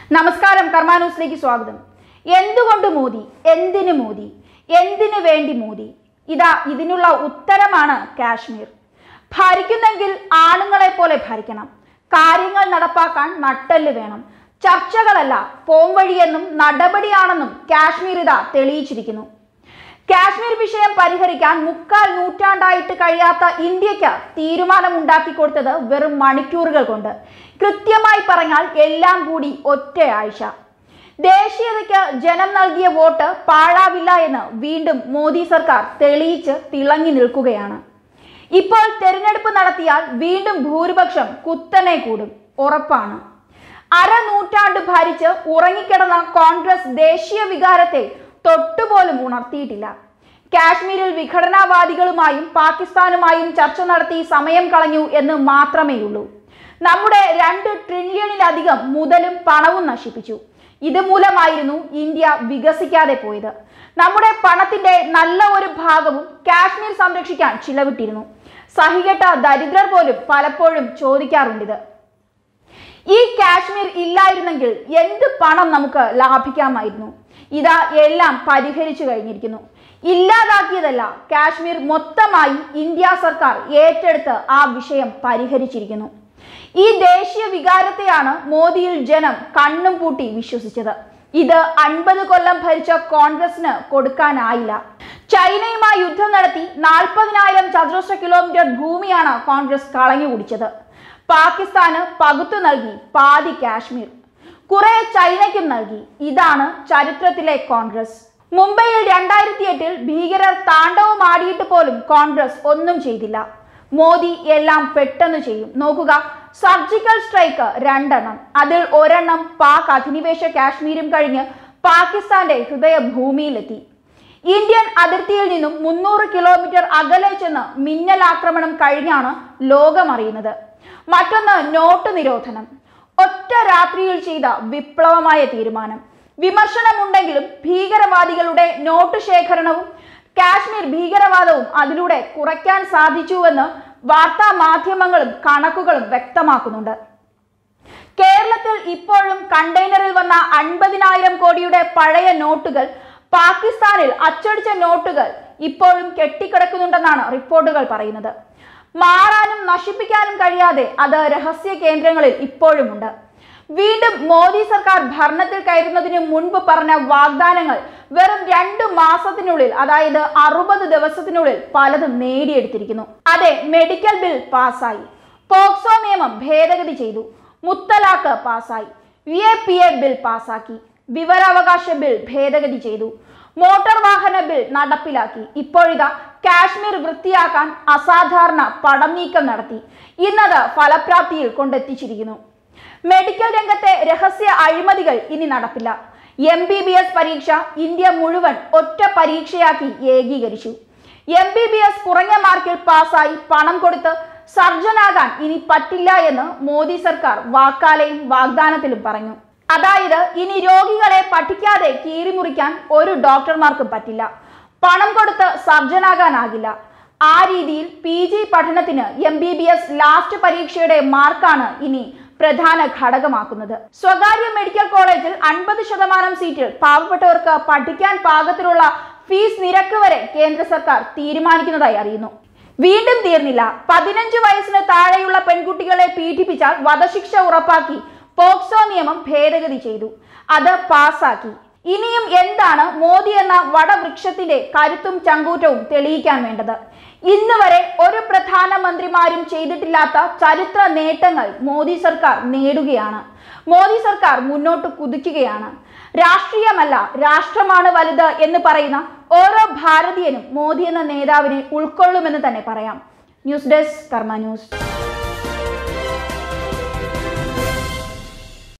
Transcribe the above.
നമസ്കാരം കർമ്മ ന്യൂസിലേക്ക് സ്വാഗതം എന്തുകൊണ്ട് മോദി എന്തിന് മോദി എന്തിനു വേണ്ടി മോദി ഇതാ ഇതിനുള്ള ഉത്തരമാണ് കാശ്മീർ ഭരിക്കുന്നെങ്കിൽ ആണുങ്ങളെ പോലെ ഭരിക്കണം കാര്യങ്ങൾ നടപ്പാക്കാൻ നട്ടെല്ല് വേണം ചർച്ചകളല്ല പോംവഴിയെന്നും നടപടിയാണെന്നും കാശ്മീർ ഇതാ തെളിയിച്ചിരിക്കുന്നു കാശ്മീർ വിഷയം പരിഹരിക്കാൻ മുക്കാൽ നൂറ്റാണ്ടായിട്ട് കഴിയാത്ത ഇന്ത്യക്ക് തീരുമാനമുണ്ടാക്കി കൊടുത്തത് വെറും മണിക്കൂറുകൾ കൊണ്ട് കൃത്യമായി പറഞ്ഞാൽ എല്ലാം കൂടി ഒറ്റയാഴ്ച ദേശീയതയ്ക്ക് ജനം നൽകിയ വോട്ട് പാഴാവില്ല എന്ന് വീണ്ടും മോദി സർക്കാർ തെളിയിച്ച് തിളങ്ങി നിൽക്കുകയാണ് ഇപ്പോൾ തെരഞ്ഞെടുപ്പ് നടത്തിയാൽ വീണ്ടും ഭൂരിപക്ഷം കുത്തനെ കൂടും ഉറപ്പാണ് അരനൂറ്റാണ്ട് ഭരിച്ച് ഉറങ്ങിക്കിടന്ന കോൺഗ്രസ് ദേശീയ വികാരത്തെ തൊട്ടുപോലും ഉണർത്തിയിട്ടില്ല കാശ്മീരിൽ വിഘടനവാദികളുമായും പാകിസ്ഥാനുമായും ചർച്ച നടത്തി സമയം കളഞ്ഞു എന്ന് മാത്രമേയുള്ളൂ നമ്മുടെ രണ്ട് ട്രില്യണിലധികം മുതലും പണവും നശിപ്പിച്ചു ഇതുമൂലമായിരുന്നു ഇന്ത്യ വികസിക്കാതെ പോയത് നമ്മുടെ പണത്തിന്റെ നല്ല ഒരു ഭാഗവും കാശ്മീർ സംരക്ഷിക്കാൻ ചിലവിട്ടിരുന്നു സഹികെട്ട ദരിദ്രർ പോലും പലപ്പോഴും ചോദിക്കാറുണ്ടിത് ഈ കാശ്മീർ ഇല്ലായിരുന്നെങ്കിൽ എന്ത് പണം നമുക്ക് ലാഭിക്കാമായിരുന്നു ഇതാ എല്ലാം പരിഹരിച്ചു കഴിഞ്ഞിരിക്കുന്നു ഇല്ലാതാക്കിയതല്ല കാശ്മീർ മൊത്തമായി ഇന്ത്യ സർക്കാർ ഏറ്റെടുത്ത് ആ വിഷയം പരിഹരിച്ചിരിക്കുന്നു ഈ ദേശീയ വികാരത്തെയാണ് മോദിയിൽ ജനം കണ്ണും പൂട്ടി വിശ്വസിച്ചത് ഇത് അൻപത് കൊല്ലം ഭരിച്ച കോൺഗ്രസിന് കൊടുക്കാനായില്ല ചൈനയുമായി യുദ്ധം നടത്തി നാൽപ്പതിനായിരം ചതുരശ്ര കിലോമീറ്റർ ഭൂമിയാണ് കോൺഗ്രസ് കളഞ്ഞു കുടിച്ചത് പാകിസ്ഥാന് പകുത്തു നൽകി പാതി കാശ്മീർ കുറെ ചൈനയ്ക്കും നൽകി ഇതാണ് ചരിത്രത്തിലെ കോൺഗ്രസ് മുംബൈയിൽ രണ്ടായിരത്തി എട്ടിൽ ഭീകരർ താണ്ഡവമാടിയിട്ട് പോലും കോൺഗ്രസ് ഒന്നും ചെയ്തില്ല മോദി എല്ലാം പെട്ടെന്ന് ചെയ്യും നോക്കുക സർജിക്കൽ സ്ട്രൈക്ക് രണ്ടെണ്ണം അതിൽ ഒരെണ്ണം പാക് അധിനിവേശ കാശ്മീരും കഴിഞ്ഞ് പാകിസ്ഥാന്റെ ഹൃദയഭൂമിയിലെത്തി ഇന്ത്യൻ അതിർത്തിയിൽ നിന്നും മുന്നൂറ് കിലോമീറ്റർ അകലെ ചെന്ന് മിന്നലാക്രമണം കഴിഞ്ഞാണ് ലോകമറിയുന്നത് മറ്റൊന്ന് നോട്ട് നിരോധനം ഒറ്റ രാത്രിയിൽ ചെയ്ത വിപ്ലവമായ തീരുമാനം വിമർശനമുണ്ടെങ്കിലും ഭീകരവാദികളുടെ നോട്ട് ശേഖരണവും കാശ്മീർ ഭീകരവാദവും അതിലൂടെ കുറയ്ക്കാൻ സാധിച്ചുവെന്ന് വാർത്താ മാധ്യമങ്ങളും കണക്കുകളും വ്യക്തമാക്കുന്നുണ്ട് കേരളത്തിൽ ഇപ്പോഴും കണ്ടെയ്നറിൽ വന്ന അൻപതിനായിരം കോടിയുടെ പഴയ നോട്ടുകൾ പാകിസ്ഥാനിൽ അച്ചടിച്ച നോട്ടുകൾ ഇപ്പോഴും കെട്ടിക്കിടക്കുന്നുണ്ടെന്നാണ് റിപ്പോർട്ടുകൾ പറയുന്നത് മാറാനും നശിപ്പിക്കാനും കഴിയാതെ അത് രഹസ്യ കേന്ദ്രങ്ങളിൽ ഇപ്പോഴുമുണ്ട് വീണ്ടും മോദി സർക്കാർ ഭരണത്തിൽ കയറുന്നതിന് മുൻപ് പറഞ്ഞ വാഗ്ദാനങ്ങൾ വെറും രണ്ടു മാസത്തിനുള്ളിൽ അതായത് അറുപത് ദിവസത്തിനുള്ളിൽ പലതും നേടിയെടുത്തിരിക്കുന്നു അതെ മെഡിക്കൽ ബിൽ പാസ്സായി പോക്സോ നിയമം ഭേദഗതി ചെയ്തു മുത്തലാഖ് പാസ്സായി U A P A bill പാസ്സാക്കി വിവരാവകാശ ബിൽ ഭേദഗതി ചെയ്തു മോട്ടോർ വാഹന ബിൽ നടപ്പിലാക്കി ഇപ്പോഴിതാ കാശ്മീർ വൃത്തിയാക്കാൻ അസാധാരണ പടം നീക്കം നടത്തി ഇന്നത് ഫലപ്രാപ്തിയിൽ കൊണ്ടെത്തിച്ചിരിക്കുന്നു മെഡിക്കൽ രംഗത്തെ രഹസ്യ അഴിമതികൾ ഇനി നടപ്പില്ല എം ബി ബി എസ് പരീക്ഷ ഇന്ത്യ മുഴുവൻ ഒറ്റ പരീക്ഷയാക്കി ഏകീകരിച്ചു എം ബി ബി എസ് കുറഞ്ഞ മാർക്കിൽ പാസ്സായി പണം കൊടുത്ത് സർജനാകാൻ ഇനി പറ്റില്ല എന്ന് മോദി സർക്കാർ വാക്കാലെയും വാഗ്ദാനത്തിലും പറഞ്ഞു അതായത് ഇനി രോഗികളെ പഠിക്കാതെ കീറിമുറിക്കാൻ ഒരു ഡോക്ടർമാർക്കും പറ്റില്ല പണം കൊടുത്ത് സർജനാകാനാകില്ല ആ രീതിയിൽ പി ജി പഠനത്തിന് M B B S last പരീക്ഷയുടെ മാർക്കാണ് ഇനി പ്രധാന ഘടകമാക്കുന്നത് സ്വകാര്യ മെഡിക്കൽ കോളേജിൽ അൻപത് ശതമാനം സീറ്റിൽ പാവപ്പെട്ടവർക്ക് പഠിക്കാൻ പാകത്തിലുള്ള ഫീസ് നിരക്ക് വരെ കേന്ദ്ര സർക്കാർ തീരുമാനിക്കുന്നതായി അറിയുന്നു വീണ്ടും തീർന്നില്ല പതിനഞ്ച് വയസ്സിന് താഴെയുള്ള പെൺകുട്ടികളെ പീഡിപ്പിച്ചാൽ വധശിക്ഷ ഉറപ്പാക്കി പോക്സോ നിയമം ഭേദഗതി ചെയ്തു അത് പാസാക്കി ഇനിയും എന്താണ് മോദി എന്ന വടവൃക്ഷത്തിന്റെ കരുത്തും ചങ്കൂറ്റവും തെളിയിക്കാൻ വേണ്ടത് ഇന്ന് വരെ ഒരു പ്രധാനമന്ത്രിമാരും ചെയ്തിട്ടില്ലാത്ത ചരിത്ര നേട്ടങ്ങൾ മോദി സർക്കാർ നേടുകയാണ് മോദി സർക്കാർ മുന്നോട്ട് കുതിക്കുകയാണ് രാഷ്ട്രീയമല്ല രാഷ്ട്രമാണ് വലുത് എന്ന് പറയുന്ന ഓരോ ഭാരതീയനും മോദി എന്ന നേതാവിനെ ഉൾക്കൊള്ളുമെന്ന് തന്നെ പറയാം ന്യൂസ് ഡെസ്ക് കർമ്മ ന്യൂസ്